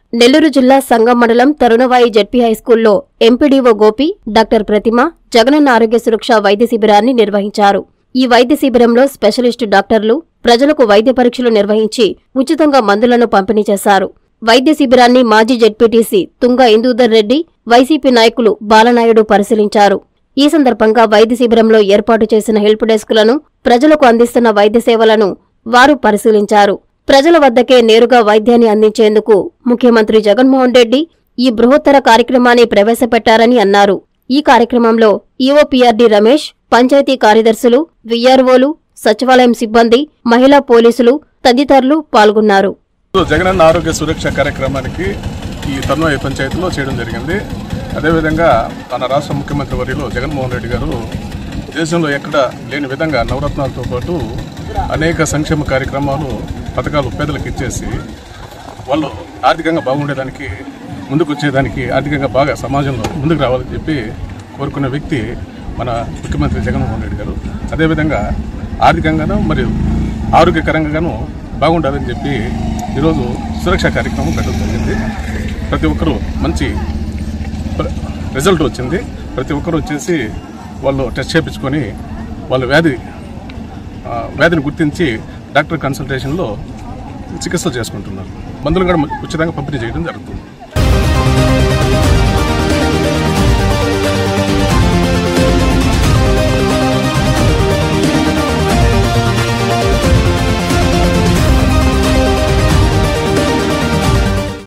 నెల్లూరు జిల్లా సంగం మండలం తరుణవాయి జెడ్పీ హైస్కూల్లో ఎంపీడీఓ గోపి డాక్టర్ ప్రతిమ జగనన్న ఆరోగ్య సురక్ష వైద్య శిబిరాన్ని నిర్వహించారు ఈ వైద్య శిబిరంలో స్పెషలిస్టు డాక్టర్లు ప్రజలకు వైద్య పరీక్షలు నిర్వహించి ఉచితంగా మందులను పంపిణీ చేశారు వైద్య శిబిరాన్ని మాజీ జెడ్పీటీసీ తుంగ ఇందూదర్ రెడ్డి వైసీపీ నాయకులు బాలనాయుడు పరిశీలించారు ఈ సందర్భంగా వైద్య శిబిరంలో ఏర్పాటు చేసిన హెల్ప్ డెస్కులను ప్రజలకు అందిస్తున్న వైద్య సేవలను వారు పరిశీలించారు ప్రజల వద్దకే నేరుగా వైద్యాన్ని అందించేందుకు ముఖ్యమంత్రి జగన్మోహన్ రెడ్డి ఈ బృహత్తర కార్యక్రమాన్ని ప్రవేశపెట్టారని అన్నారు ఈ కార్యక్రమంలో ఈఓపీఆర్డీ రమేష్ పంచాయతీ కార్యదర్శులు విఆర్ఓలు సచివాలయం సిబ్బంది మహిళా పోలీసులు తదితరులు పాల్గొన్నారు జగనన్న ఆరోగ్య సురక్ష కార్యక్రమానికి ఈ తన్వాయి పంచాయతీలో చేయడం జరిగింది అదేవిధంగా మన రాష్ట్ర ముఖ్యమంత్రి వర్యులు జగన్మోహన్ రెడ్డి గారు దేశంలో ఎక్కడ లేని విధంగా నవరత్నాలతో పాటు అనేక సంక్షేమ కార్యక్రమాలు పథకాలు పేదలకు ఇచ్చేసి వాళ్ళు ఆర్థికంగా బాగుండేదానికి ముందుకు వచ్చేదానికి ఆర్థికంగా బాగా సమాజంలో ముందుకు రావాలని చెప్పి కోరుకున్న వ్యక్తి మన ముఖ్యమంత్రి జగన్మోహన్ రెడ్డి గారు అదేవిధంగా ఆర్థికంగాను మరియు ఆరోగ్యకరంగాను బాగుండాలని చెప్పి ఈరోజు సురక్ష కార్యక్రమం పెట్టడం జరిగింది ప్రతి ఒక్కరూ మంచి ప్ర- రిజల్ట్ వచ్చింది ప్రతి ఒక్కరు వచ్చేసి వాళ్ళు టెస్ట్ చేయించుకొని వాళ్ళ వ్యాధి ఆ, వ్యాధిని గుర్తించి డాక్టర్ కన్సల్టేషన్లో చికిత్స చేసుకుంటున్నారు మందులు కూడా ఉచితంగా పంపిణీ చేయడం జరుగుతుంది